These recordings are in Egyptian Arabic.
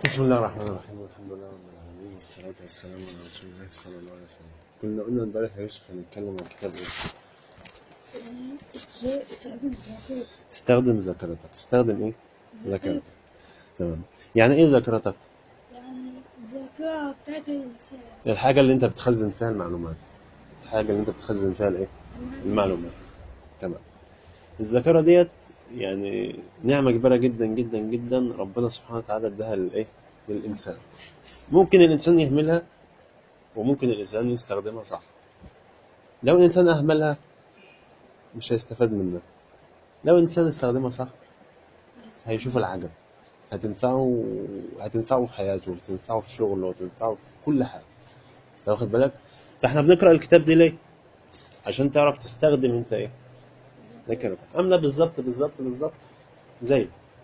بسم الله الرحمن الرحيم والحمد لله رب العالمين والصلاة والسلام على رسول الله صلى الله عليه وسلم كنا قلنا امبارح يا يوسف هنتكلم عن كتاب ايه؟ ازاي استخدم الذاكرة استخدم ذاكرتك استخدم ايه؟ ذاكرتك تمام يعني ايه ذاكرتك؟ يعني الذاكرة بتاعت الإنسان الحاجة اللي انت بتخزن فيها المعلومات الحاجة اللي انت بتخزن فيها الايه؟ المعلومات تمام الذاكرة ديت يعني نعمة كبيرة جدا جدا جدا ربنا سبحانه وتعالى اداها للايه؟ للإنسان ممكن الإنسان يهملها وممكن الإنسان يستخدمها صح لو الإنسان أهملها مش هيستفاد منها لو الإنسان استخدمها صح هيشوف العجب هتنفعه هتنفعه في حياته وتنفعه في شغله وتنفعه في كل حاجة أنت واخد بالك فاحنا بنقرأ الكتاب دي ليه عشان تعرف تستخدم انت ايه ذاكرتك عامله بالظبط بالظبط بالظبط زي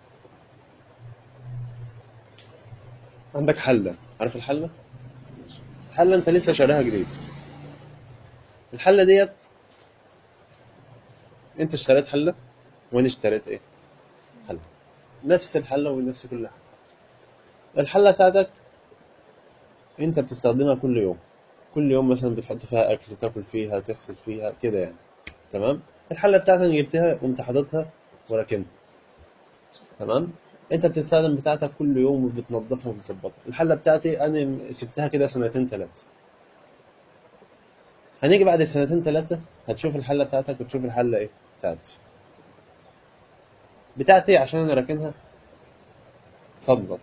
عندك حله عارف الحله الحله انت لسه شاريها جديد الحله ديت انت اشتريت حله وانا اشتريت ايه حله نفس الحله ونفس كل حاجه الحله بتاعتك انت بتستخدمها كل يوم كل يوم مثلا بتحط فيها اكل تاكل فيها تغسل فيها كده يعني تمام الحله بتاعتك انا جبتها قمت حاططها وركنها تمام انت بتستخدم بتاعتك كل يوم وبتنظفها وبتظبطها الحله بتاعتي انا سبتها كده سنتين ثلاثه هنيجي بعد سنتين ثلاثه هتشوف الحله بتاعتك وتشوف الحله ايه بتاعتي بتاعتي عشان انا راكنها صدت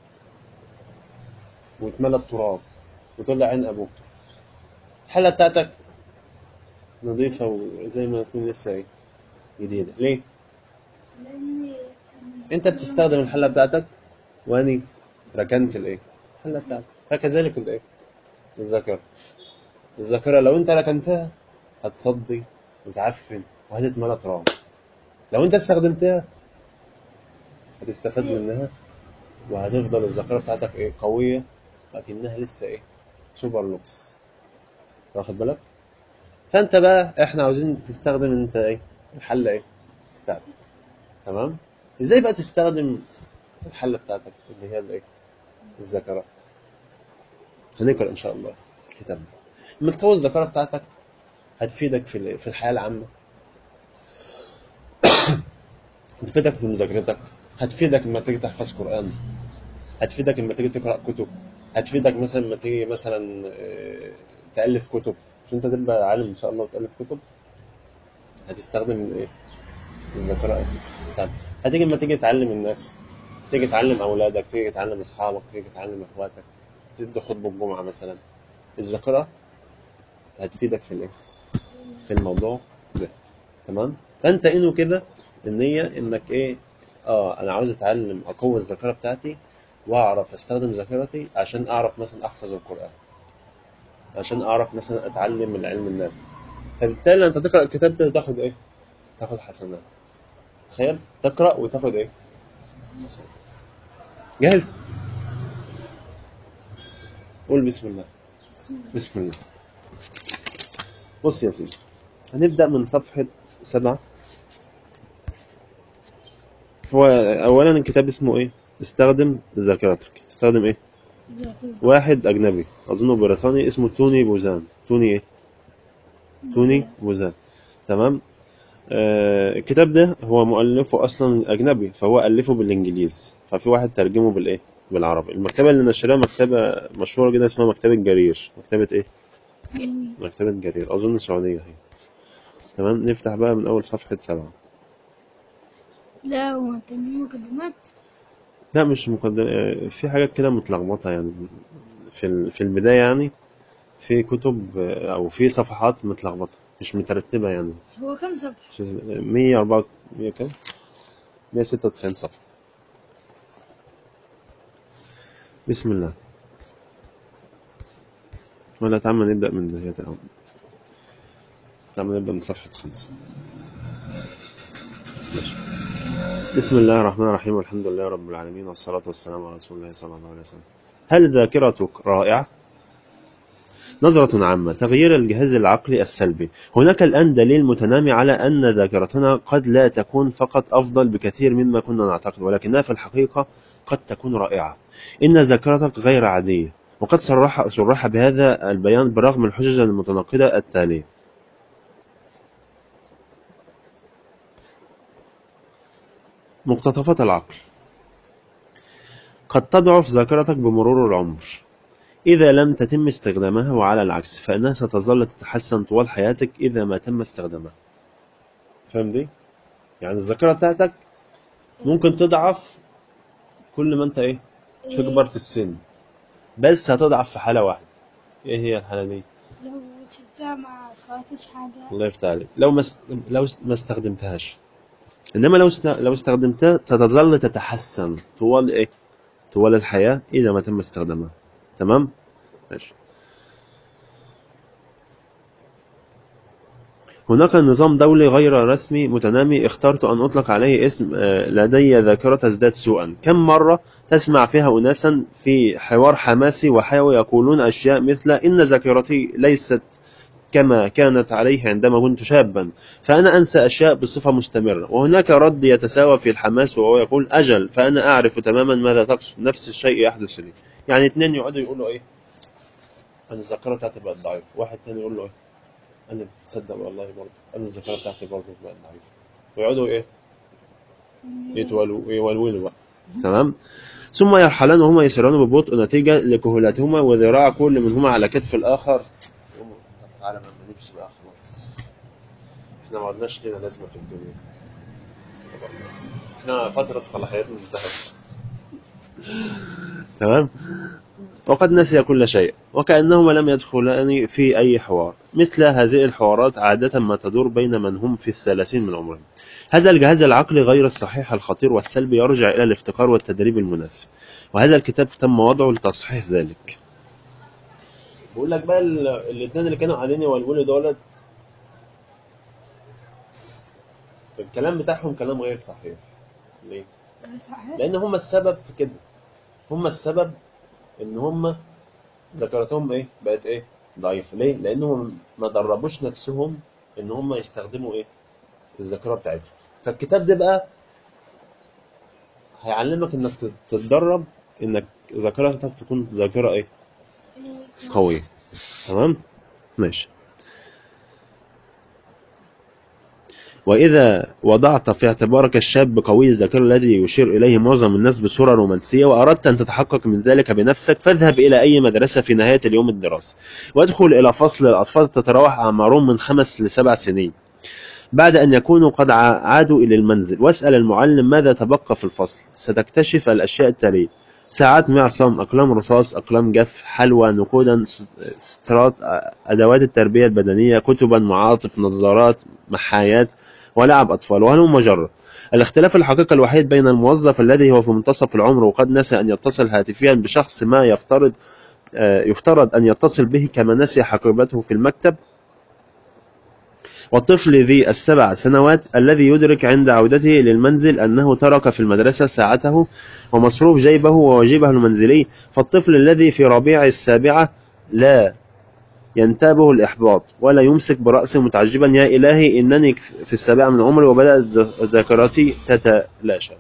واتملت تراب وطلع عين ابوك الحله بتاعتك نظيفه وزي ما تكون لسه ايه جديده ليه لأن انت بتستخدم الحله بتاعتك واني ركنت الايه الحله بتاعتك فكذلك الايه الذاكره الذاكره لو انت ركنتها هتصدي وتعفن وهتتملى تراب لو انت استخدمتها هتستفاد منها وهتفضل الذاكره بتاعتك ايه قويه لكنها لسه ايه سوبر لوكس واخد بالك فانت بقى احنا عاوزين تستخدم انت ايه الحله ايه بتاعتك تمام ازاي بقى تستخدم الحله بتاعتك اللي هي الايه الذاكره هنقرا ان شاء الله الكتاب ده لما تقوي الذاكره بتاعتك هتفيدك في ال- في الحياه العامه هتفيدك في مذاكرتك هتفيدك لما تيجي تحفظ قران هتفيدك لما تيجي تقرا كتب هتفيدك مثلا لما تيجي مثلا آه، تالف كتب مش انت تبقى عالم ان شاء الله وتالف كتب هتستخدم الايه الذاكره إيه؟ بتاعتك هتيجي لما تيجي تعلم الناس تيجي تعلم اولادك تيجي تعلم اصحابك تيجي تعلم اخواتك تدي خطبه الجمعه مثلا الذاكره هتفيدك في الايه في الموضوع ده تمام فانت انه كده النيه انك ايه اه انا عاوز اتعلم اقوي الذاكره بتاعتي واعرف استخدم ذاكرتي عشان اعرف مثلا احفظ القران عشان اعرف مثلا اتعلم العلم النافع فبالتالي انت تقرا الكتاب ده تاخد ايه تاخد حسنات تخيل تقرا وتاخد ايه حسنات. جاهز قول بسم الله بسم الله بص يا سيدي هنبدأ من صفحة سبعة هو أولا الكتاب اسمه إيه؟ استخدم ذاكرتك استخدم إيه؟ ذاكرة واحد أجنبي أظنه بريطاني اسمه توني بوزان توني إيه؟ توني بوزان تمام آه الكتاب ده هو مؤلفه أصلا أجنبي فهو ألفه بالإنجليز ففي واحد ترجمه بالإيه؟ بالعربي المكتبة اللي نشرها مكتبة مشهورة جدا اسمها مكتبة جرير مكتبة إيه؟ جميل. مكتبة جرير أظن سعودية هي تمام نفتح بقى من أول صفحة سبعة لا هو كان مقدمات لا مش مقدم آه، في حاجات كده متلخبطة يعني في ال- في البداية يعني في كتب آه، أو في صفحات متلخبطة مش مترتبة يعني هو كم صفحة؟ 104 100 كام 196 صفحة بسم الله ولا تعال نبدأ من بداية الأول تعال نبدأ من صفحة خمسة ماشي. بسم الله الرحمن الرحيم والحمد لله رب العالمين والصلاة والسلام على رسول الله صلى الله عليه وسلم هل ذاكرتك رائعة؟ نظرة عامة تغيير الجهاز العقلي السلبي هناك الآن دليل متنامي على أن ذاكرتنا قد لا تكون فقط أفضل بكثير مما كنا نعتقد ولكنها في الحقيقة قد تكون رائعة إن ذاكرتك غير عادية وقد صرح صرح بهذا البيان برغم الحجج المتناقضة التالية مقتطفات العقل قد تضعف ذاكرتك بمرور العمر إذا لم تتم استخدامها وعلى العكس فإنها ستظل تتحسن طوال حياتك إذا ما تم استخدامها فاهم دي؟ يعني الذاكرة بتاعتك ممكن تضعف كل ما انت ايه تكبر في السن بس هتضعف في حالة واحدة ايه هي الحالة دي؟ لو سبتها ما فاتش حاجة الله يفتح عليك لو ما است... لو است- ما استخدمتهاش انما لو است... لو استخدمتها ستظل تتحسن طوال ايه طوال الحياة اذا ما تم استخدامها تمام ماشي هناك نظام دولي غير رسمي متنامي اخترت أن أطلق عليه اسم آه، لدي ذاكرة تزداد سوءا كم مرة تسمع فيها أناسا في حوار حماسي وحيوي يقولون أشياء مثل إن ذاكرتي ليست كما كانت عليه عندما كنت شابا فأنا أنسى أشياء بصفة مستمرة وهناك رد يتساوى في الحماس وهو يقول أجل فأنا أعرف تماما ماذا تقصد نفس الشيء يحدث لي يعني اثنين يقعدوا يقولوا إيه أنا الذاكرة بتاعتي بقت ضعيفة واحد تاني يقول له إيه أنا بتصدق والله برضه أنا الذاكرة بتاعتي برضه بقت ضعيفة ويقعدوا إيه يتولوا يولولوا بقى تمام ثم يرحلان وهما يسيران ببطء نتيجة لكهولتهما وذراع كل منهما على كتف الآخر يقوموا، طب تعالى ما نمشي بقى خلاص احنا ما عدناش لنا لازمة في الدنيا خلاص احنا فترة صلاحيتنا انتهت تمام وقد نسي كل شيء وكأنهما لم يدخلان في أي حوار مثل هذه الحوارات عادة ما تدور بين من هم في الثلاثين من عمرهم هذا الجهاز العقلي غير الصحيح الخطير والسلبي يرجع إلى الافتقار والتدريب المناسب وهذا الكتاب تم وضعه لتصحيح ذلك بقول لك بقى الاثنين اللي كانوا قاعدين يولولوا دولت الكلام بتاعهم كلام غير صحيح ليه؟ صحيح لان هم السبب في كده هم السبب ان هم ذاكرتهم ايه بقت ايه ضعيفه ليه لانهم ما دربوش نفسهم ان هم يستخدموا ايه الذاكره بتاعتهم فالكتاب ده بقى هيعلمك انك تت- تتدرب انك ذاكرتك تكون ذاكره ايه قويه تمام ماشي وإذا وضعت في اعتبارك الشاب قوي الذاكرة الذي يشير إليه معظم الناس بصورة رومانسية وأردت أن تتحقق من ذلك بنفسك فاذهب إلى أي مدرسة في نهاية اليوم الدراسي وادخل إلى فصل الأطفال تتراوح أعمارهم من خمس لسبع سنين بعد أن يكونوا قد ع- عادوا إلى المنزل واسأل المعلم ماذا تبقى في الفصل ستكتشف الأشياء التالية ساعات معصم أقلام رصاص أقلام جف حلوى نقودا س- سترات أدوات التربية البدنية كتبا معاطف نظارات محايات ولعب أطفال وهلم مجرة الاختلاف الحقيقي الوحيد بين الموظف الذي هو في منتصف العمر وقد نسى أن يتصل هاتفيا بشخص ما يفترض آه، يفترض أن يتصل به كما نسي حقيبته في المكتب والطفل ذي السبع سنوات الذي يدرك عند عودته للمنزل أنه ترك في المدرسة ساعته ومصروف جيبه وواجبه المنزلي فالطفل الذي في ربيع السابعة لا ينتابه الإحباط ولا يمسك برأسه متعجبا يا إلهي إنني في السابعة من عمري وبدأت ذ- ذاكرتي تتلاشى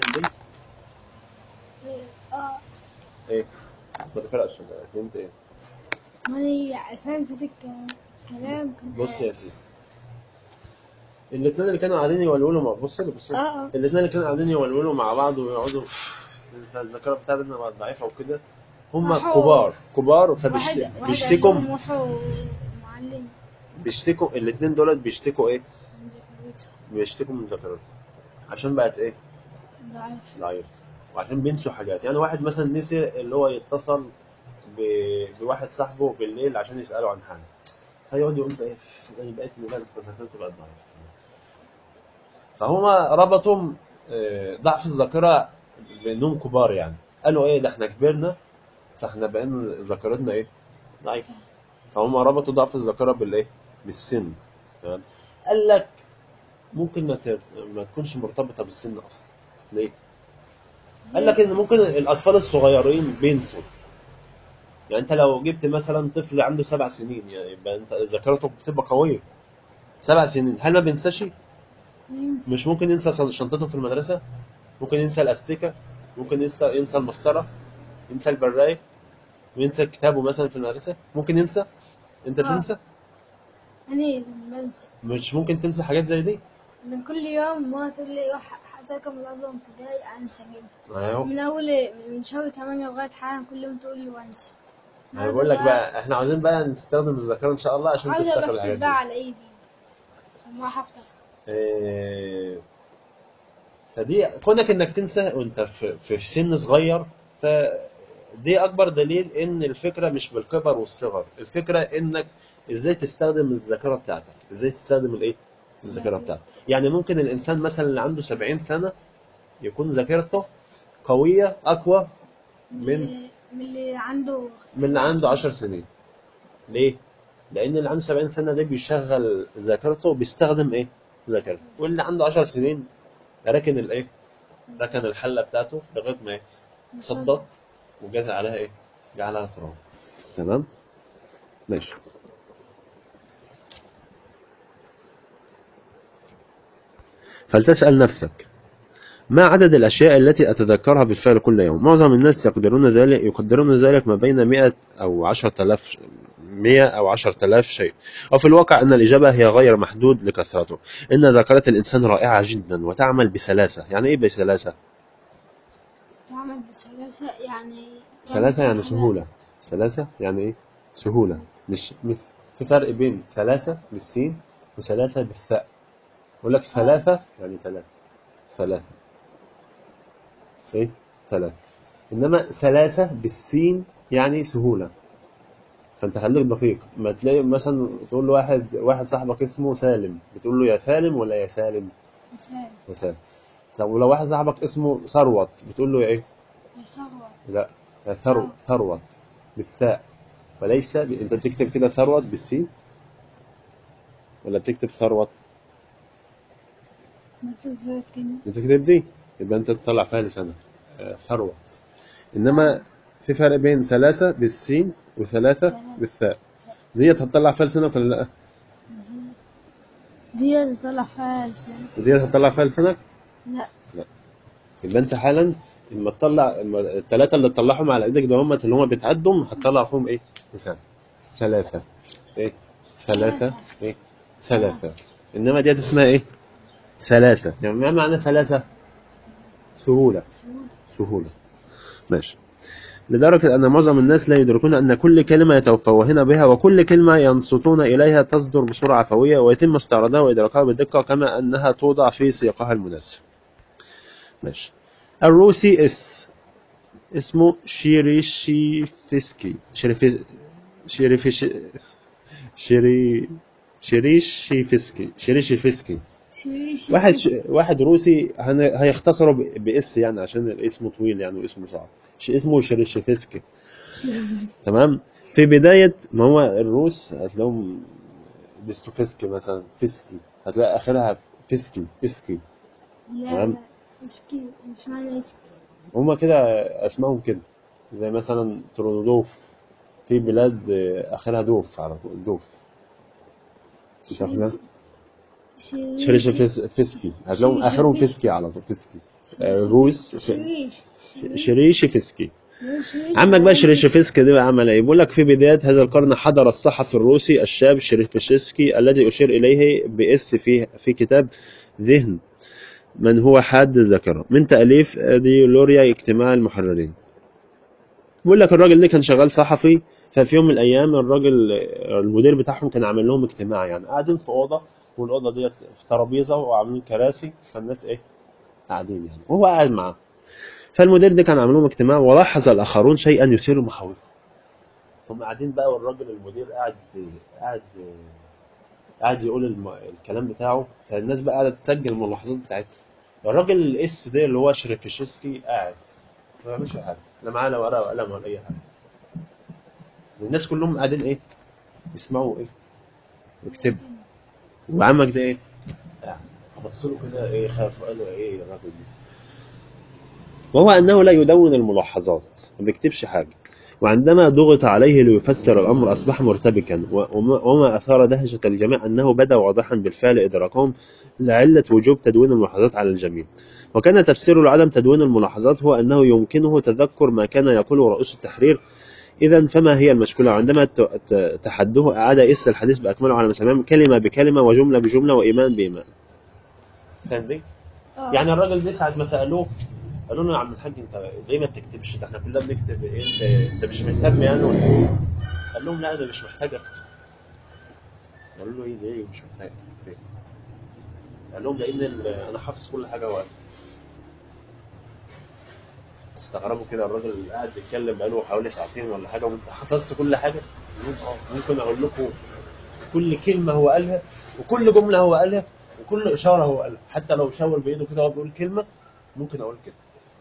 اه ايه ما تقرأش فهمت ايه ما هي عشان صدق كلام كان بص يا سيدي الاثنين اللي كانوا قاعدين يولولوا مع بص لي بص لي. اه اه الاثنين اللي كانوا قاعدين يولولوا مع بعض ويقعدوا "إنت الذاكره بتاعتنا بقت ضعيفه وكده هم راحوا- كبار كبار واحد واحد فبيشتكوا عندهم وحو معلم بيشتكوا الاثنين دولت بيشتكوا ايه من ذاكرته بيشتكوا من ذاكرتهم عشان بقت ايه ضعيف ضعيف وعشان بينسوا حاجات يعني واحد مثلا نسي اللي هو يتصل ب... بواحد صاحبه بالليل عشان يسأله عن حاجة فيقعد يقول ده ايه انا بقيت مجال ذاكرتي بقت ضعيف فهما ربطوا آه، ضعف الذاكرة بانهم كبار يعني قالوا ايه ده احنا كبرنا فاحنا بقينا ذاكرتنا ايه ضعيفة فهم ربطوا ضعف الذاكرة بالايه بالسن تمام قال لك ممكن ما, ت... ما تكونش مرتبطة بالسن اصلا ليه؟ قال لك ان ممكن الاطفال الصغيرين بينسوا يعني انت لو جبت مثلا طفل عنده سبع سنين يعني يبقى انت ذاكرته بتبقى قويه سبع سنين هل ما بينساش ينسى. مش ممكن ينسى شنطته في المدرسه ممكن ينسى الاستيكه ممكن ينسى ينسى المسطره ينسى البرايه وينسى كتابه مثلا في المدرسه ممكن ينسى انت آه. بتنسى أنا بنسى مش ممكن تنسى حاجات زي دي من كل يوم ما تقول لي روح حتى من قبل ابتدائي أنسى جدا ايوه من أول من شهر تمانية لغاية حالا كل يوم تقول لي وأنسى انا بقول لك بقى احنا عاوزين بقى نستخدم الذاكره ان شاء الله عشان عاوزة تفتكر الحاجات بكتب دي بقى على إيدي ما هفتكر إيه، فدي كونك انك تنسى وانت في, في سن صغير فدي اكبر دليل ان الفكره مش بالكبر والصغر الفكره انك ازاي تستخدم الذاكره بتاعتك ازاي تستخدم الايه الذاكره بتاعتك يعني ممكن الانسان مثلا اللي عنده 70 سنه يكون ذاكرته قويه اقوى من من اللي عنده من اللي عنده 10 سنين ليه لان اللي عنده 70 سنه ده بيشغل ذاكرته بيستخدم ايه ذاكرته واللي عنده 10 سنين ركن الايه ركن الحله بتاعته لغايه ما ايه صدت وجات عليها ايه جه عليها تراب تمام ماشي فلتسأل نفسك ما عدد الأشياء التي أتذكرها بالفعل كل يوم؟ معظم الناس يقدرون ذلك يقدرون ذلك ما بين 100 أو 10000 100 أو 10000 شيء وفي الواقع أن الإجابة هي غير محدود لكثرته إن ذاكرة الإنسان رائعة جدا وتعمل بسلاسة يعني إيه بسلاسة؟ تعمل بسلاسة يعني سلاسة يعني سهولة سلاسة يعني إيه؟ سهولة مش مش في فرق بين سلاسة بالسين وسلاسة بالثاء يقول لك ثلاثة يعني ثلاثة ثلاثة إيه؟ ثلاثة إنما سلاسة بالسين يعني سهولة فأنت خليك دقيق ما تلاقي مثلا تقول له واحد واحد صاحبك اسمه سالم بتقول له يا سالم ولا يا سالم؟ مثال يا سالم طب ولو واحد صاحبك اسمه ثروت بتقول له يا إيه؟ يصغر لا يا ثرو ثروت بالثاء وليس ب... انت بتكتب كده ثروت بالسين ولا بتكتب ثروت مثل ذات كده بتكتب دي يبقى انت تطلع فيها لسانك آه، ثروت انما في فرق بين ثلاثة بالسين وثلاثة بالثاء ديت هتطلع فيها لسانك ولا لا دي تطلع فيها لسان وديت هتطلع فيها لسانك لا يبقى انت حالا لما تطلع لما الثلاثة اللي تطلعهم على ايدك ده هم اللي هم بتعدهم هتطلع فيهم ايه لسان ثلاثة ايه ثلاثة ايه ثلاثة انما ديت اسمها ايه ثلاثة يعني ما معنى ثلاثة سهولة سهولة سهولة ماشي لدرجة أن معظم الناس لا يدركون أن كل كلمة يتوفون بها وكل كلمة ينصتون إليها تصدر بسرعة عفوية ويتم استعراضها وإدراكها بدقة كما أنها توضع في سياقها المناسب ماشي الروسي اس اسمه شيريشيفسكي شيريفيس شيريفيش شيري شيريشيفسكي شيريشيفسكي شويش واحد ش... واحد روسي هن... هيختصره ب... باس يعني عشان اسمه طويل يعني واسمه صعب ش... اسمه شريشيفسكي تمام في بداية ما هو الروس هتلاقيهم ديستوفسكي مثلا فيسكي هتلاقي اخرها فيسكي اسكي لا تمام. لا اسكي مش معنى اسكي هما كده اسمائهم كده زي مثلا ترونودوف في بلاد اخرها دوف على طول دوف مش اخرها شريشيفسكي هتلاقيهم اخرهم فيسكي على طول فيسكي آه، روس شريش شريشيفسكي عمك بقى شريشيفسكي ده بقى عمل ايه؟ بيقول لك في بداية هذا القرن حضر الصحفي الروسي الشاب شريشيفسكي الذي أشير إليه بإس في في كتاب ذهن من هو حاد الذاكرة من تأليف ديولوريا اجتماع المحررين. بيقول لك الراجل ده كان شغال صحفي ففي يوم من الأيام الراجل المدير بتاعهم كان عامل لهم اجتماع يعني قاعدين في أوضة والأوضة ديت في ترابيزة وعاملين كراسي فالناس إيه؟ قاعدين يعني وهو قاعد معاهم. فالمدير ده كان عامل لهم اجتماع ولاحظ الاخرون شيئا يثير مخاوفهم هم قاعدين بقى والراجل المدير قاعد قاعد قاعد يقول الم... الكلام بتاعه فالناس بقى قاعده تسجل الملاحظات بتاعتها الراجل الاس ده اللي هو شريفشسكي قاعد ما بيعملش حاجه لا معاه لا ورقه ولا قلم ولا اي حاجه الناس كلهم قاعدين ايه يسمعوا ايه يكتبوا وعمك ده ايه قاعد بص له كده ايه خاف وقال له ايه الراجل ده وهو أنه لا يدون الملاحظات ما بيكتبش حاجة وعندما ضغط عليه ليفسر الأمر أصبح مرتبكا وما وما أثار دهشة الجميع أنه بدا واضحا بالفعل إدراكهم لعلة وجوب تدوين الملاحظات على الجميع وكان تفسيره لعدم تدوين الملاحظات هو أنه يمكنه تذكر ما كان يقوله رؤوس التحرير إذا فما هي المشكلة عندما ت- ت- تحدوه أعاد إس الحديث بأكمله على مسامع كلمة بكلمة وجملة بجملة وإيمان بإيمان فاهم دي؟ آه. يعني الراجل ده ساعة ما سألوه قالوا له يا عم الحاج انت ليه ما بتكتبش ده احنا كلنا بنكتب ايه انت, انت مش مهتم يعني ولا ايه؟ قال لهم لا انا مش محتاج اكتب قالوا له ايه ليه مش محتاج اكتب قال لهم لان ال- انا حافظ كل حاجه وقت استغربوا كده الراجل قاعد بيتكلم بقاله حوالي ساعتين ولا حاجه وانت حفظت كل حاجه قال لهم اه ممكن اقول لكم كل كلمه هو قالها وكل جمله هو قالها وكل اشاره هو قالها حتى لو شاور بايده كده وهو بيقول كلمه ممكن اقول كده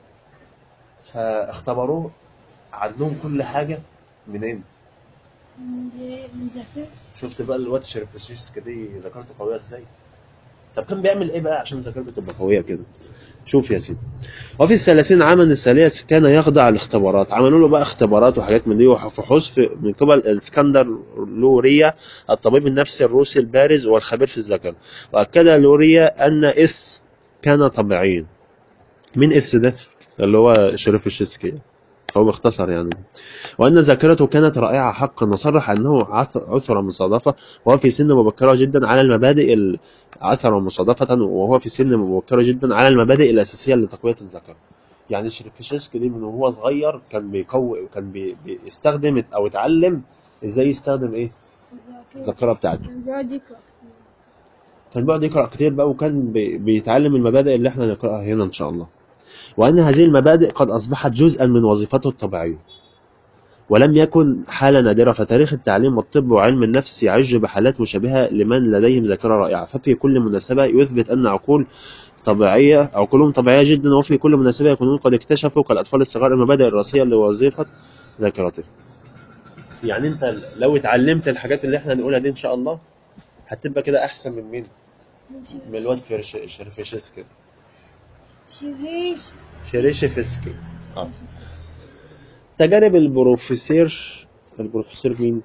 فاختبروه عندهم كل حاجه منين من دي- من ذاكرة شفت بقى الواد شرفتشيسكا دي ذاكرته قويه ازاي طب كان بيعمل ايه بقى عشان ذاكرته تبقى قويه كده شوف يا سيدي وفي الثلاثين عاما التالية كان يخضع لاختبارات عملوا له بقى اختبارات وحاجات من دي وفحوص في من قبل الاسكندر لوريا الطبيب النفسي الروسي البارز والخبير في الذكر واكد لوريا ان اس كان طبيعيا مين اس ده اللي هو شريف الشيسكي هو باختصر يعني وأن ذاكرته كانت رائعة حقا وصرح أنه عث- عثر مصادفة وهو في سن مبكرة جدا على المبادئ ال- عثر مصادفة وهو في سن مبكرة جدا على المبادئ الأساسية لتقوية الذاكرة يعني شريفشيسكي دي من وهو صغير كان بيقوي كان بي بيستخدم أو اتعلم ازاي يستخدم ايه الذاكرة الذاكرة بتاعته كان بيقعد يقرأ كتير كان بيقعد يقرأ كتير بقى وكان بي- بيتعلم المبادئ اللي احنا نقرأها هنا إن شاء الله وأن هذه المبادئ قد أصبحت جزءا من وظيفته الطبيعية ولم يكن حالة نادرة فتاريخ التعليم والطب وعلم النفس يعج بحالات مشابهة لمن لديهم ذاكرة رائعة ففي كل مناسبة يثبت أن عقول طبيعية عقولهم طبيعية جدا وفي كل مناسبة يكونون قد اكتشفوا كالأطفال الصغار المبادئ الرئيسية لوظيفة ذاكرته يعني أنت لو اتعلمت الحاجات اللي احنا هنقولها دي إن شاء الله هتبقى كده أحسن من مين؟ ماشي. من الواد فرش شرفشسكي شريش شريشفسكي اه تجارب البروفيسور البروفيسور مين؟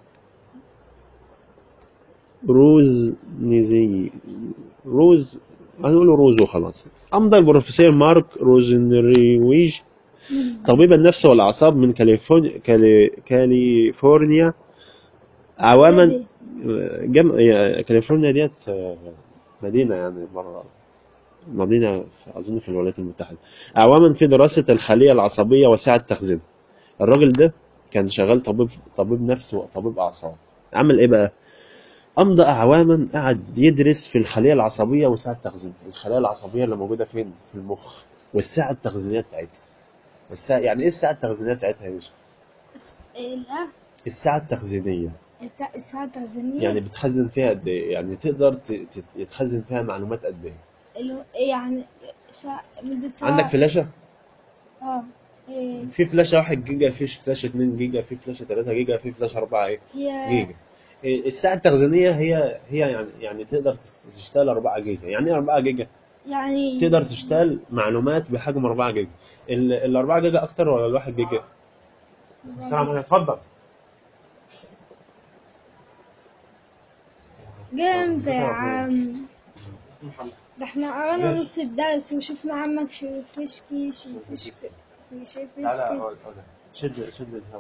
روز نيزي روز هنقول روز وخلاص أمضى البروفيسور مارك روزنريويج طبيب النفس والأعصاب من كاليفورنيا كالي... كاليفورنيا عواما جم... يا- كاليفورنيا ديت آه، مدينة يعني بره مدينة في- أظن في الولايات المتحدة أعواما في دراسة الخلية العصبية وسعة تخزينها الراجل ده كان شغال طبيب طبيب نفس وطبيب أعصاب عمل إيه بقى؟ أمضى أعواما قعد يدرس في الخلية العصبية وسعة تخزينها الخلايا العصبية اللي موجودة فين؟ في المخ والسعة التخزينية بتاعتها الساعة يعني إيه الساعة التخزينية بتاعتها يا يوسف؟ الس- الأف الساعة التخزينية الت- الساعة التخزينية يعني بتخزن فيها قد إيه؟ يعني تقدر ت- ت- يتخزن فيها معلومات قد إيه؟ اللي هو- يعني ساعة مدة ساعة عندك فلاشة؟ اه إيه، في فلاشة 1 جيجا في فلاشة 2 جيجا في فلاشة 3 جيجا في فلاشة 4 إيه؟ هي جيجا إيه، الساعة التخزينية هي هي يعني يعني تقدر تشتغل 4 جيجا يعني ايه 4 جيجا؟ يعني تقدر تشتغل معلومات بحجم 4 جيجا ال ال 4 جيجا اكتر ولا ال 1 جيجا؟ السلام عليكم اتفضل جامد يا عم ده احنا قرانا نص الدرس وشفنا عمك شرفشكي شرفشكي تعالى شرفشكي اقعد اقعد شد شد الهواء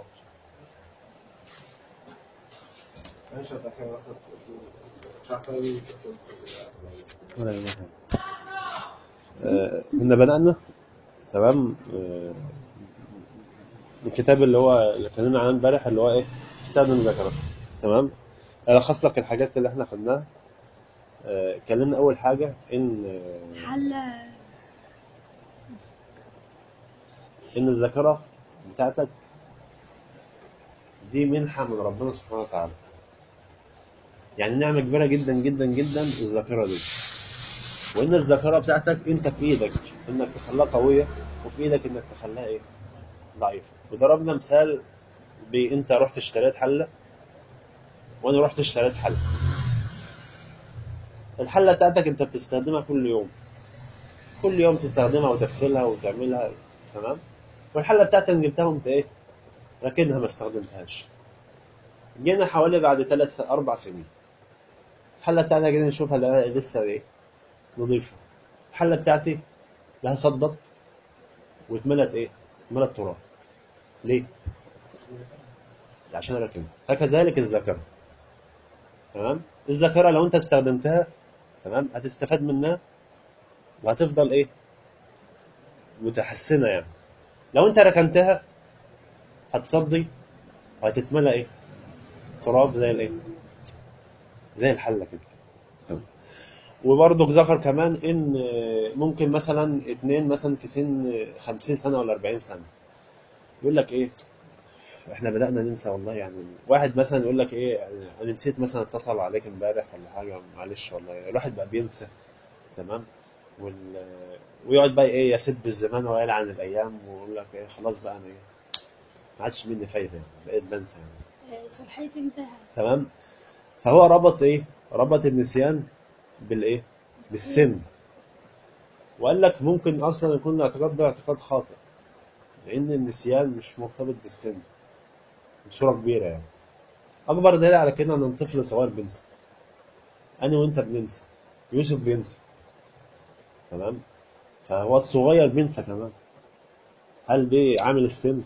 ولا أي حاجة. آه، كنا بدأنا تمام آه، الكتاب اللي هو اللي اتكلمنا عنه امبارح اللي هو ايه استخدم ذاكرتك تمام الخص لك الحاجات اللي احنا خدناها آه، اتكلمنا اول حاجه ان آه، حل ان الذاكره بتاعتك دي منحه من ربنا سبحانه وتعالى يعني نعمه كبيره جدا جدا جدا الذاكره دي وان الذاكره بتاعتك انت في ايدك انك تخليها قويه وفي ايدك انك تخليها ايه ضعيفه وضربنا مثال بانت رحت اشتريت حله وانا رحت اشتريت حله الحله بتاعتك انت بتستخدمها كل يوم كل يوم تستخدمها وتغسلها وتعملها تمام والحله بتاعتك جبتها وانت ايه راكنها ما استخدمتهاش جينا حوالي بعد ثلاث اربع سنين الحله بتاعتك جينا نشوفها لقيناها لسه ايه نظيفه الحله بتاعتي لها صدت واتملت ايه؟ اتملت تراب ليه؟ عشان اركبها فكذلك الذاكره تمام الذاكره لو انت استخدمتها تمام هتستفاد منها وهتفضل ايه متحسنه يعني لو انت ركنتها هتصدي وهتتملى ايه تراب زي الايه زي الحله كده تمام. وبرضك ذكر كمان ان ممكن مثلا اتنين مثلا في سن 50 سنه ولا 40 سنه يقول لك ايه احنا بدأنا ننسى والله يعني واحد مثلا يقول لك ايه يعني انا نسيت مثلا اتصل عليك امبارح ولا حاجه معلش والله الواحد بقى بينسى تمام وال... ويقعد بقى ايه يسب الزمان ويلعن الايام ويقول لك ايه خلاص بقى انا ايه ما عادش مني فايده يعني بقيت بنسى يعني آه، صلاحيتي انتهت تمام فهو ربط ايه ربط النسيان بالايه بالسن وقال لك ممكن اصلا يكون الاعتقاد ده اعتقاد خاطئ لان النسيان مش مرتبط بالسن بصوره كبيره يعني اكبر دليل على كده ان الطفل صغير بينسى انا وانت بننسى يوسف بينسى تمام فهو الصغير بينسى كمان هل دي عامل السن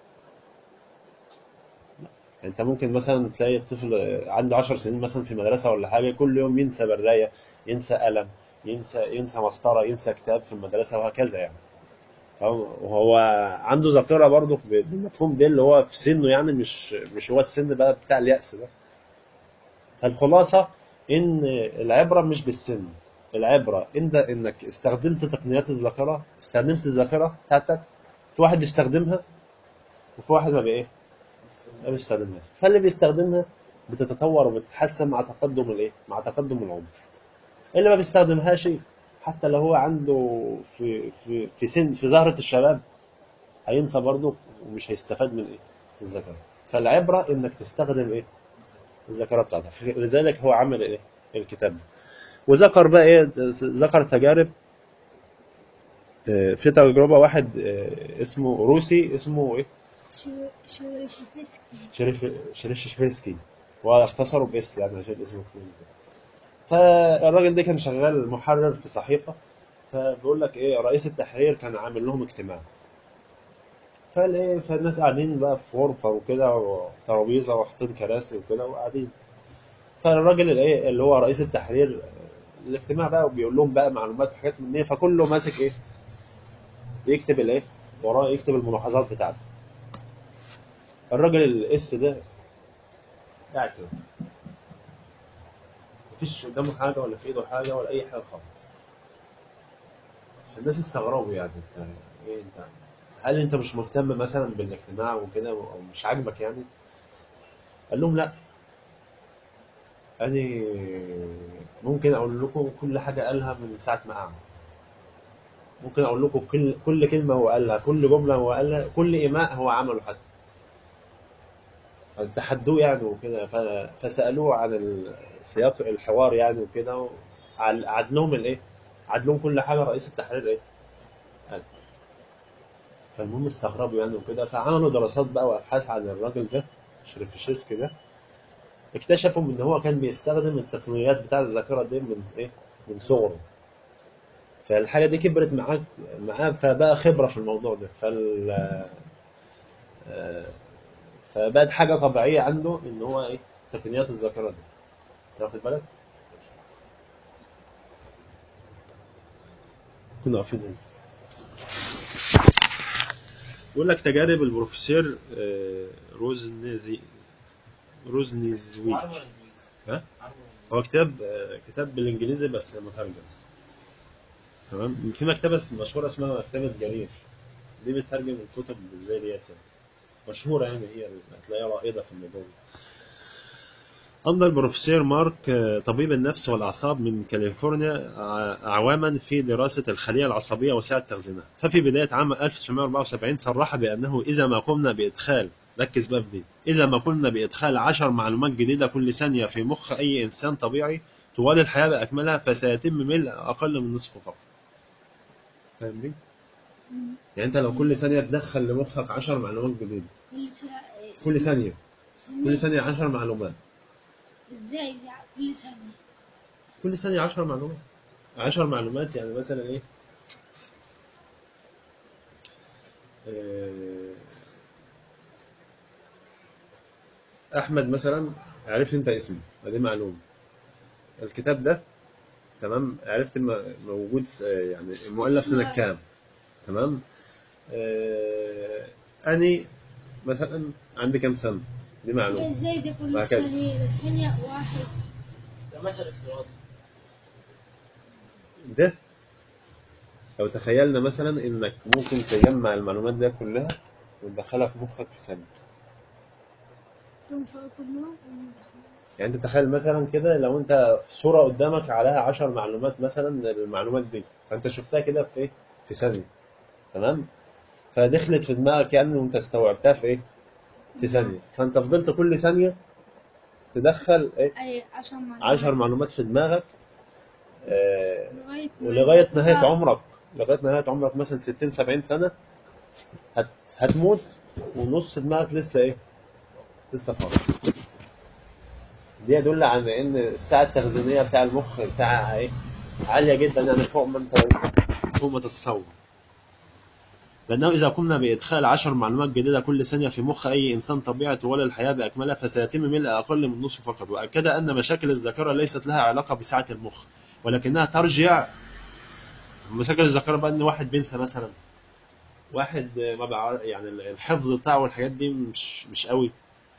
لا. انت ممكن مثلا تلاقي الطفل عنده 10 سنين مثلا في مدرسه ولا حاجه كل يوم ينسى برايه ينسى قلم ينسى ينسى مسطره ينسى كتاب في المدرسه وهكذا يعني فهو- وهو عنده ذاكره برضه بالمفهوم ده اللي هو في سنه يعني مش مش هو السن بقى بتاع اليأس ده فالخلاصه ان العبره مش بالسن العبره انت انك استخدمت تقنيات الذاكره استخدمت الذاكره بتاعتك في واحد بيستخدمها وفي واحد ما بايه ما بيستخدمهاش فاللي بيستخدمها بتتطور وبتتحسن مع تقدم الايه مع تقدم العمر اللي ما بيستخدمهاش حتى لو هو عنده في في في سن في زهرة الشباب هينسى برضه ومش هيستفاد من ايه الذاكرة فالعبرة انك تستخدم ايه الذاكرة بتاعتك لذلك هو عمل ايه الكتاب ده وذكر بقى ايه ذكر تجارب آه، في تجربة واحد آه، اسمه روسي اسمه ايه شو شو شيفسكي شريف شريف شفيسكي واختصره باس يعني عشان اسمه طويل كده. فالراجل ده كان شغال محرر في صحيفه فبيقول لك ايه رئيس التحرير كان عامل لهم اجتماع فقال ايه فالناس قاعدين بقى في غرفه وكده وترابيزه وحاطين كراسي وكده وقاعدين فالراجل الايه اللي هو رئيس التحرير الاجتماع بقى وبيقول لهم بقى معلومات وحاجات من دي فكله ماسك ايه يكتب الايه وراه يكتب الملاحظات بتاعته الراجل الاس ده قاعد كده مفيش قدامه حاجه ولا في ايده حاجه ولا اي حاجه خالص فالناس استغربوا يعني انت ايه انت هل انت مش مهتم مثلا بالاجتماع وكده او مش عاجبك يعني قال لهم لا انا ممكن اقول لكم كل حاجه قالها من ساعه ما قعد ممكن اقول لكم كل كل كلمه هو قالها كل جمله هو قالها كل ايماء هو عمله حتى تحدوه يعني وكده ف- فسالوه عن ال- سياق الحوار يعني وكده وعل- عاد لهم الايه؟ عاد لهم كل حاجه رئيس التحرير ايه؟ قال. فالمهم استغربوا يعني وكده فعملوا دراسات بقى وابحاث عن الراجل ده شريفشيسكي ده اكتشفوا ان هو كان بيستخدم التقنيات بتاع الذاكره دي من ايه؟ من صغره فالحاجه دي كبرت معاه معاه فبقى خبره في الموضوع ده فال آه، فبقت حاجه طبيعيه عنده ان هو ايه؟ تقنيات الذاكره دي واخد بالك؟ كنا واقفين هنا بيقول لك تجارب البروفيسور آه، روزنيزي روزنيزويك ها؟ هو كتاب آه، كتاب بالانجليزي بس مترجم تمام في مكتبه مشهوره اسمها مكتبه جرير دي بتترجم الكتب زي ديت يعني مشهوره يعني هي هتلاقيها رائده في الموضوع ده أمضى البروفيسور مارك آه، طبيب النفس والأعصاب من كاليفورنيا ع- أعواما في دراسة الخلية العصبية وسعة تخزينها ففي بداية عام 1974 صرح بأنه إذا ما قمنا بإدخال ركز بقى في دي إذا ما قمنا بإدخال عشر معلومات جديدة كل ثانية في مخ أي إنسان طبيعي طوال الحياة بأكملها فسيتم ملء أقل من نصفه فقط فاهم دي؟ يعني أنت لو كل ثانية تدخل لمخك عشر معلومات جديدة كل ساعة كل ثانية كل ثانية ثانية عشر معلومات ازاي يعني كل ثانية كل ثانية 10 معلومات 10 معلومات يعني مثلا ايه آه، احمد مثلا عرفت انت اسمه دي معلومه الكتاب ده تمام عرفت الم- موجود س- يعني المؤلف سنه كام تمام آه، اني مثلا عندي كام سنه دي معلومه ازاي ده كله وهكذا. ثانية ده ثانية واحد ده مثل افتراضي ده لو تخيلنا مثلا انك ممكن تجمع المعلومات دي كلها وتدخلها في مخك في ثانيه تنفع كلهم يعني انت تخيل مثلا كده لو انت في صوره قدامك عليها 10 معلومات مثلا المعلومات دي فانت شفتها كده في ايه في ثانيه تمام فدخلت في دماغك يعني وانت استوعبتها في ايه في ثانيه فانت فضلت كل ثانيه تدخل ايه اي عشان ما 10 معلومات في دماغك آه لغاية ما ولغايه نهايه تطلع. عمرك لغايه نهايه عمرك مثلا 60 70 سنه هت هتموت ونص دماغك لسه ايه لسه فاضي دي يدل على ان الساعه التخزينيه بتاع المخ ساعه ايه عاليه جدا يعني فوق ما انت فوق ما تتصور لأنه إذا قمنا بإدخال عشر معلومات جديدة كل ثانية في مخ أي إنسان طبيعة طوال الحياة بأكملها فسيتم ملء أقل من نصف فقط وأكد أن مشاكل الذاكرة ليست لها علاقة بسعة المخ ولكنها ترجع مشاكل الذاكرة بقى إن واحد بينسى مثلا واحد ما بقى يعني الحفظ بتاعه والحاجات دي مش مش قوي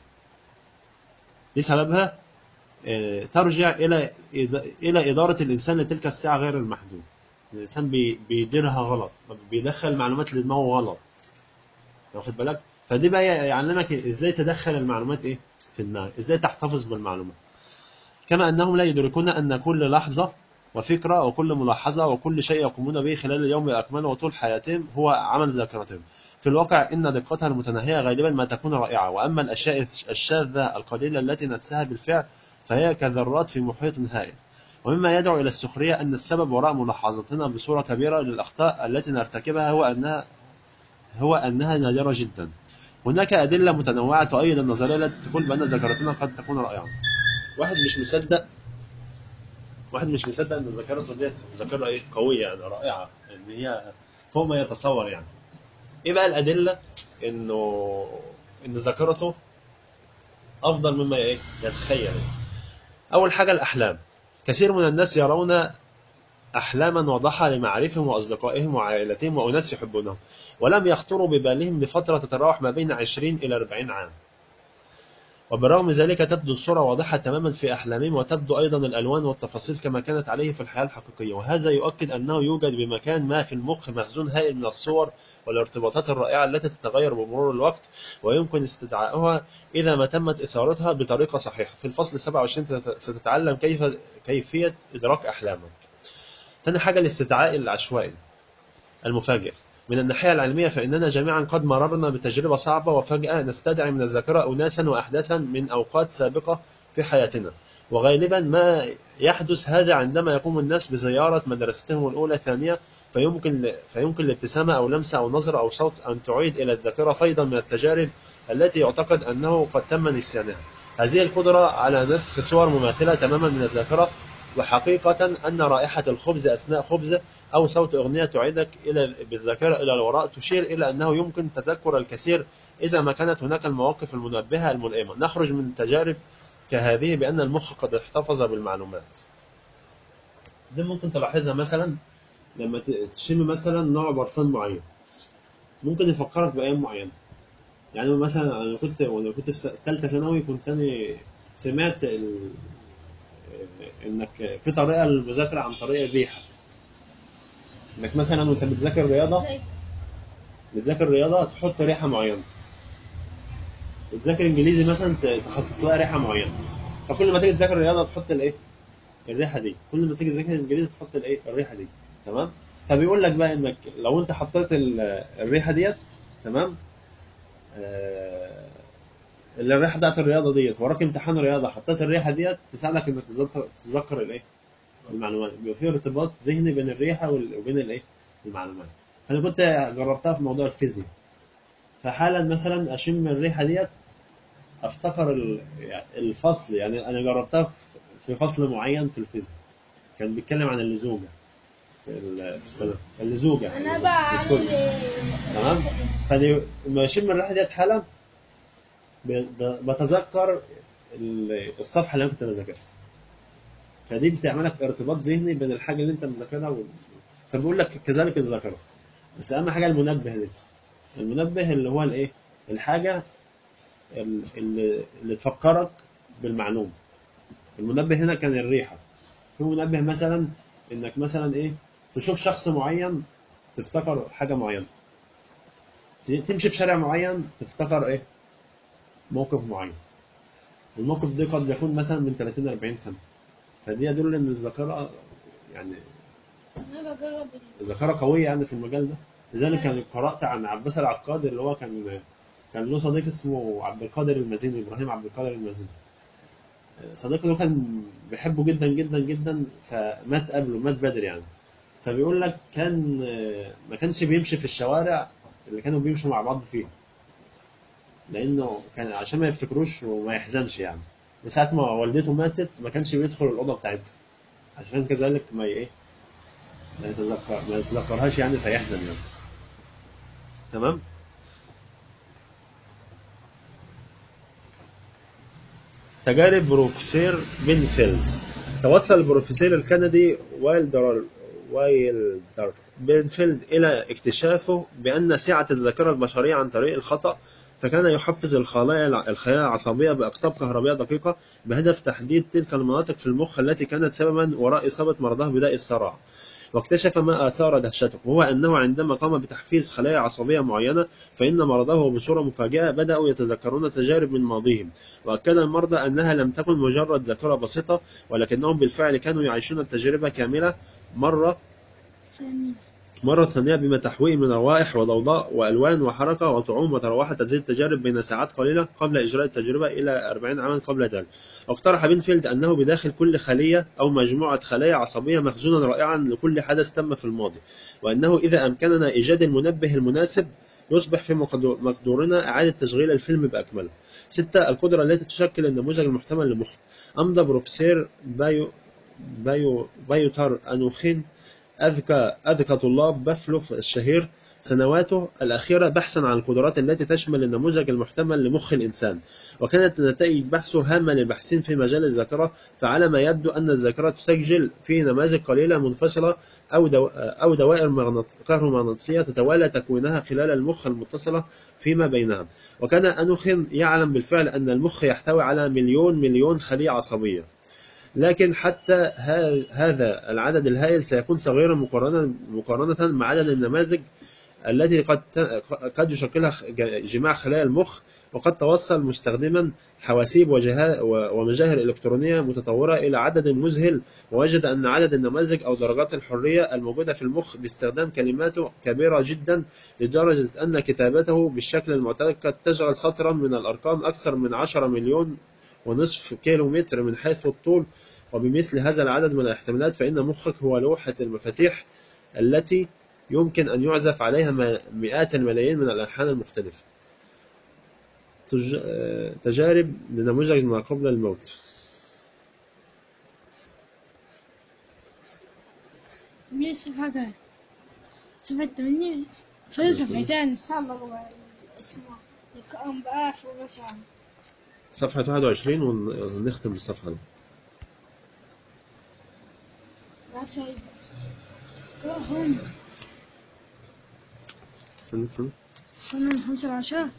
دي سببها آه، ترجع إلى إد- إلى إدارة الإنسان لتلك الساعة غير المحدودة الإنسان بي- بيديرها غلط بيدخل معلومات لدماغه غلط واخد بالك فدي بقى يعلمك ازاي تدخل المعلومات ايه في دماغك ازاي تحتفظ بالمعلومات كما انهم لا يدركون ان كل لحظه وفكره وكل ملاحظه وكل شيء يقومون به خلال اليوم باكمله وطول حياتهم هو عمل ذاكرتهم في الواقع ان دقتها المتناهيه غالبا ما تكون رائعه واما الاشياء الشاذه القليله التي ننساها بالفعل فهي كذرات في محيط هائل ومما يدعو الى السخريه ان السبب وراء ملاحظتنا بصوره كبيره للاخطاء التي نرتكبها هو انها هو أنها نادرة جدا هناك أدلة متنوعة تؤيد النظرية التي تقول بأن ذاكرتنا قد تكون رائعة واحد مش مصدق واحد مش مصدق ان ذاكرته ديت ذاكره ايه قويه يعني رائعه ان هي فوق ما يتصور يعني ايه بقى الادله انه ان ذاكرته افضل مما ايه يتخيل يعني. اول حاجه الاحلام كثير من الناس يرون احلاما واضحه لمعارفهم واصدقائهم وعائلتهم واناس يحبونهم ولم يخطروا ببالهم بفتره تتراوح ما بين 20 الى 40 عام وبرغم ذلك تبدو الصورة واضحة تماما في أحلامهم وتبدو أيضا الألوان والتفاصيل كما كانت عليه في الحياة الحقيقية وهذا يؤكد أنه يوجد بمكان ما في المخ مخزون هائل من الصور والارتباطات الرائعة التي تتغير بمرور الوقت ويمكن استدعائها إذا ما تمت إثارتها بطريقة صحيحة في الفصل 27 ستتعلم كيف كيفية إدراك أحلامك ثاني حاجة الاستدعاء العشوائي المفاجئ من الناحية العلمية فإننا جميعا قد مررنا بتجربة صعبة وفجأة نستدعي من الذاكرة أناسا وأحداثا من أوقات سابقة في حياتنا وغالبا ما يحدث هذا عندما يقوم الناس بزيارة مدرستهم الأولى ثانية فيمكن فيمكن الابتسامة أو لمسة أو نظرة أو صوت أن تعيد إلى الذاكرة فيضا من التجارب التي يعتقد أنه قد تم نسيانها هذه القدرة على نسخ صور مماثلة تماما من الذاكرة وحقيقة أن رائحة الخبز أثناء خبزة أو صوت أغنية تعيدك إلى بالذاكرة إلى الوراء تشير إلى أنه يمكن تذكر الكثير إذا ما كانت هناك المواقف المنبهة الملئمة نخرج من تجارب كهذه بأن المخ قد احتفظ بالمعلومات دي ممكن تلاحظها مثلا لما تشم مثلا نوع برفان معين ممكن يفكرك بأيام معينة يعني مثلا أنا كنت وأنا كنت في ثالثة ثانوي كنت أنا سمعت ال... انك في طريقه للمذاكره عن طريق الريحه انك مثلا وانت بتذاكر رياضه بتذاكر رياضه تحط ريحه معينه بتذاكر انجليزي مثلا تخصص لها ريحه معينه فكل ما تيجي تذاكر رياضه تحط الايه الريحه دي كل ما تيجي تذاكر انجليزي تحط الايه الريحه دي تمام فبيقول لك بقى انك لو انت حطيت الريحه ديت تمام آه الريحه بتاعت الرياضه ديت وراك امتحان رياضه حطيت الريحه ديت تساعدك انك تتذكر الايه المعلومات بيبقى في ارتباط ذهني بين الريحه وبين الايه المعلومات فانا كنت جربتها في موضوع الفيزياء فحالا مثلا اشم الريحه ديت افتكر الفصل يعني انا جربتها في فصل معين في الفيزياء كان بيتكلم عن اللزوجه في السنه اللزوجه انا بقى تمام فانا لما بشم الريحه ديت حالا ب- ب- بتذكر ال- الصفحه اللي انا كنت بذاكرها فدي بتعمل لك ارتباط ذهني بين الحاجه اللي انت مذاكرها وال... فبيقول لك كذلك الذاكره بس اهم حاجه المنبه دي المنبه اللي هو الايه الحاجه ال- اللي, اللي تفكرك بالمعلومه المنبه هنا كان الريحه في منبه مثلا انك مثلا ايه تشوف شخص معين تفتكر حاجه معينه تمشي في شارع معين تفتكر ايه موقف معين الموقف ده قد يكون مثلا من 30 40 سنه فدي يدل ان الذاكره يعني انا بجرب ذاكره قويه يعني في المجال ده لذلك انا قرات عن عباس العقاد اللي هو كان كان له صديق اسمه عبد القادر المازني ابراهيم عبد القادر المازني صديقه ده كان بيحبه جدا جدا جدا فمات قبله مات بدري يعني فبيقول لك كان ما كانش بيمشي في الشوارع اللي كانوا بيمشوا مع بعض فيها لانه كان عشان ما يفتكروش وما يحزنش يعني وساعة ما والدته ماتت ما كانش بيدخل الأوضة بتاعتها عشان كذلك ما ي- ايه ما يتذكر ما يتذكرهاش يعني فيحزن يعني تمام تجارب بروفيسور بينفيلد توصل البروفيسور الكندي وايلدر وايلدر بينفيلد إلى اكتشافه بأن سعة الذاكرة البشرية عن طريق الخطأ فكان يحفز الخلايا الخلايا العصبية بأقطاب كهربية دقيقة بهدف تحديد تلك المناطق في المخ التي كانت سببا وراء إصابة مرضاه بداء الصرع واكتشف ما آثار دهشته وهو أنه عندما قام بتحفيز خلايا عصبية معينة فإن مرضاه بصورة مفاجئة بدأوا يتذكرون تجارب من ماضيهم وأكد المرضى أنها لم تكن مجرد ذاكرة بسيطة ولكنهم بالفعل كانوا يعيشون التجربة كاملة مرة ثانية مرة ثانية بما تحويه من روائح وضوضاء وألوان وحركة وطعوم وتراوحت هذه التجارب بين ساعات قليلة قبل إجراء التجربة إلى 40 عاما قبل ذلك. واقترح بينفيلد أنه بداخل كل خلية أو مجموعة خلايا عصبية مخزونا رائعا لكل حدث تم في الماضي، وأنه إذا أمكننا إيجاد المنبه المناسب يصبح في مقدور- مقدورنا إعادة تشغيل الفيلم بأكمله. ستة القدرة التي تشكل النموذج المحتمل للمخ. أمضى بروفيسور بايو بايو بايوتر أنوخين أذكى أذكى طلاب بافلوف الشهير سنواته الأخيرة بحثا عن القدرات التي تشمل النموذج المحتمل لمخ الإنسان وكانت نتائج بحثه هامة للباحثين في مجال الذاكرة فعلى ما يبدو أن الذاكرة تسجل في نماذج قليلة منفصلة أو دو أو دوائر مغناط- كهرومغناطيسية تتوالى تكوينها خلال المخ المتصلة فيما بينها وكان أنوخن يعلم بالفعل أن المخ يحتوي على مليون مليون خلية عصبية لكن حتى ها- هذا العدد الهائل سيكون صغيرا مقارنة مقارنة مع عدد النماذج التي قد ت- قد يشكلها خ- ج- جماع خلايا المخ وقد توصل مستخدما حواسيب وجها- و- ومجاهر إلكترونية متطورة إلى عدد مذهل ووجد أن عدد النماذج أو درجات الحرية الموجودة في المخ باستخدام كلماته كبيرة جدا لدرجة أن كتابته بالشكل المعتاد قد تشغل سطرا من الأرقام أكثر من 10 مليون ونصف كيلو متر من حيث الطول وبمثل هذا العدد من الاحتمالات فإن مخك هو لوحة المفاتيح التي يمكن أن يعزف عليها م- مئات الملايين من الألحان المختلفة تج... آه، تجارب لنموذج ما قبل الموت مين الصفحة كام؟ صفحة تمانية فاضل صفحتين إن شاء الله اسمه الكلام بقى في ربع ساعة صفحة 21 ون- ونختم بالصفحة دي لا سعيد هم استنى استنى صنع خمسة عشر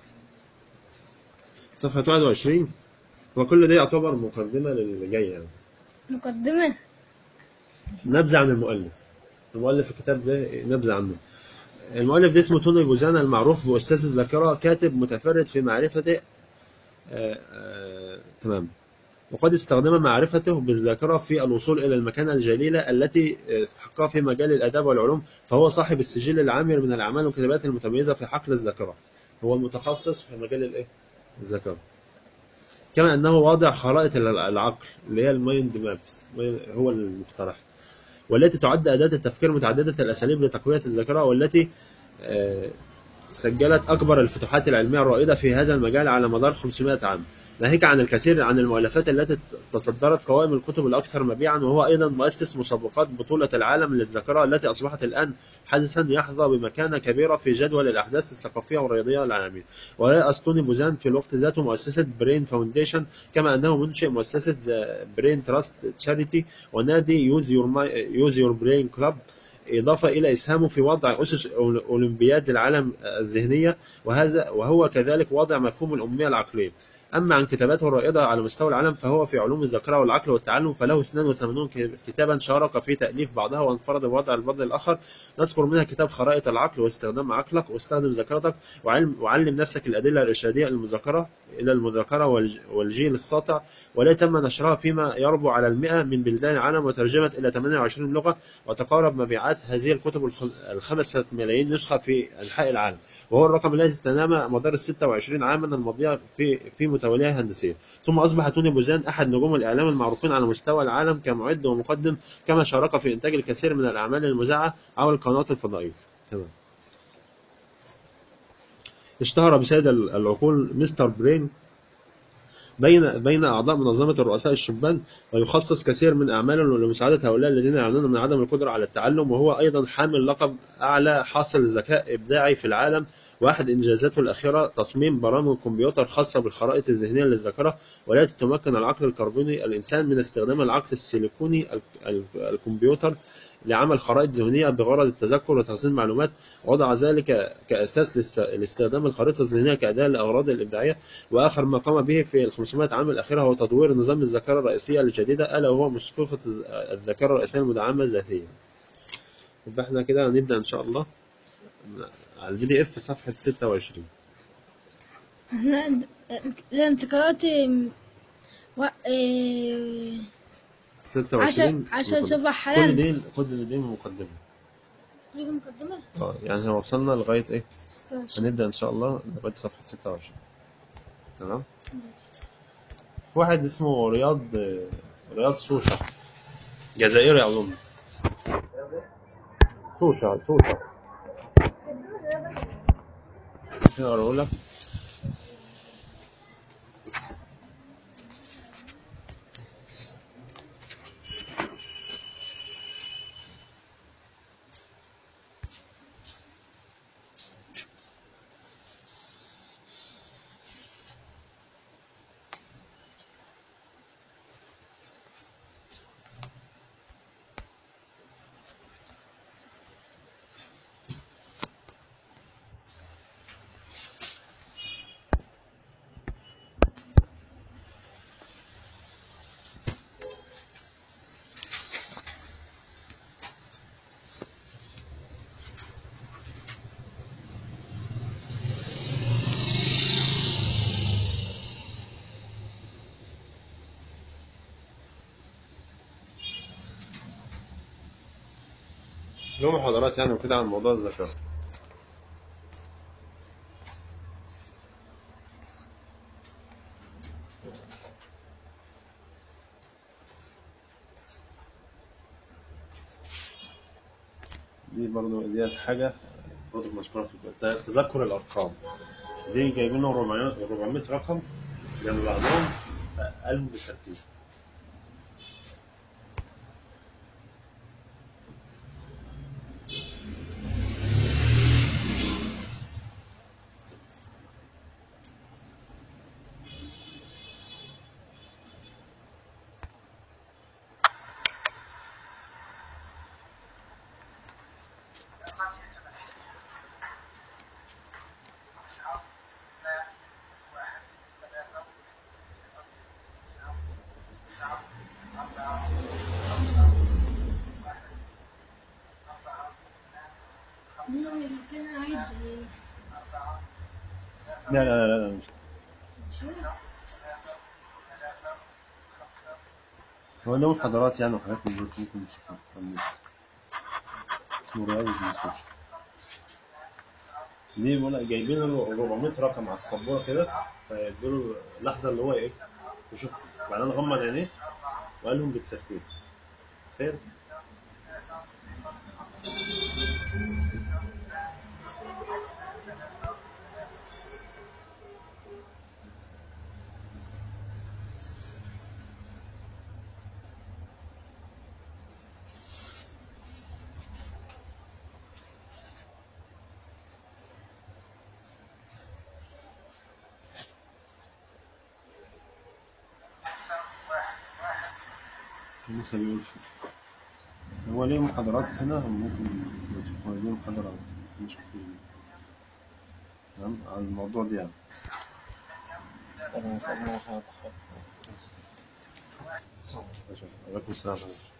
صفحة 21 وكل ده يعتبر مقدمة للي جاي يعني مقدمة نبذة عن المؤلف المؤلف الكتاب ده نبذة عنه المؤلف ده اسمه توني جوزانا المعروف بأستاذ الذاكرة كاتب متفرد في معرفته آه آه تمام وقد استخدم معرفته بالذاكرة في الوصول إلى المكانة الجليلة التي استحقها في مجال الآداب والعلوم فهو صاحب السجل العامر من الأعمال والكتابات المتميزة في حقل الذاكرة هو المتخصص في مجال الإيه؟ الذاكرة كما أنه واضع خرائط العقل اللي هي المايند مابس هو المقترح والتي تعد أداة التفكير متعددة الأساليب لتقوية الذاكرة والتي آه، سجلت أكبر الفتوحات العلمية الرائدة في هذا المجال على مدار 500 عام ناهيك عن الكثير عن المؤلفات التي تصدرت قوائم الكتب الأكثر مبيعا وهو أيضا مؤسس مسابقات بطولة العالم للذاكرة التي أصبحت الآن حدثا يحظى بمكانة كبيرة في جدول الأحداث الثقافية والرياضية العالمي ورأس توني بوزان في الوقت ذاته مؤسسة برين فاونديشن كما أنه منشئ مؤسسة برين تراست تشاريتي ونادي يوز يور يوز يور برين كلاب إضافة إلى إسهامه في وضع أسس أولمبياد العالم الذهنية وهذا وهو كذلك وضع مفهوم الأمية العقلية أما عن كتاباته الرائدة على مستوى العالم فهو في علوم الذاكرة والعقل والتعلم فله 82 كتابا شارك في تأليف بعضها وانفرد بوضع البعض الآخر نذكر منها كتاب خرائط العقل واستخدام عقلك واستخدم ذاكرتك وعلم وعلم نفسك الأدلة الإرشادية المذاكرة إلى المذاكرة والج- والجيل الساطع ولا تم نشرها فيما يربو على المئة من بلدان العالم وترجمت إلى 28 لغة وتقارب مبيعات هذه الكتب الخ- الخمسة ملايين نسخة في أنحاء العالم وهو الرقم الذي تنامى مدار ال 26 عاما الماضية في في متوليها هندسية ثم أصبح توني بوزان أحد نجوم الإعلام المعروفين على مستوى العالم كمعد ومقدم كما شارك في إنتاج الكثير من الأعمال المذاعة على القنوات الفضائية تمام اشتهر بسيد العقول مستر برين بين بين اعضاء منظمه الرؤساء الشبان ويخصص كثير من اعماله لمساعده هؤلاء الذين يعانون من عدم القدره على التعلم وهو ايضا حامل لقب اعلى حاصل ذكاء ابداعي في العالم واحد انجازاته الاخيره تصميم برامج كمبيوتر خاصه بالخرائط الذهنيه للذاكره والتي تمكن العقل الكربوني الانسان من استخدام العقل السيليكوني ال- ال- الكمبيوتر لعمل خرائط ذهنيه بغرض التذكر وتخزين معلومات وضع ذلك كاساس لاست- لاستخدام الخريطه الذهنيه كاداه لاغراض الابداعيه واخر ما قام به في ال 500 عام الاخيره هو تطوير نظام الذاكره الرئيسيه الجديده الا وهو مصفوفه الذاكره الرئيسيه المدعمه ذاتيا يبقى احنا كده هنبدا ان شاء الله على البي دي اف صفحه 26 احنا لا انت قرأت م- و... إيه... 26 عشر عشر مقدمة. صفح كل حلال دي كل دي مقدمه كل مقدمة اه يعني احنا وصلنا لغايه ايه 16 هنبدا ان شاء الله لغايه صفحه 26 تمام في واحد اسمه رياض رياض سوشة جزائري اظن سوشة سوشة كده اقراه لك له محاضرات يعني وكده عن موضوع الذاكرة دي برضو دي حاجة برضو مذكورة في الكتاب تذكر الأرقام دي جايبينه 400 400 رقم جنب بعضهم قالهم بالترتيب منهم الاثنين عايز لا لا لا لا مش شو هو له محاضرات يعني وحاجات من دول ممكن تشوفها على النت اسمه رياض بن سوشي دي بيقول لك جايبين له 400 رقم على السبوره كده فيدوا له لحظه اللي هو ايه يشوف بعدين غمض عينيه وقال لهم بالترتيب خير لسه بيقول فيه هو ليه محاضرات هنا ممكن هو ليه محاضرة بس مش كتير تمام عن الموضوع ده يعني طب نسألنا حاجة عليكم السلام عليكم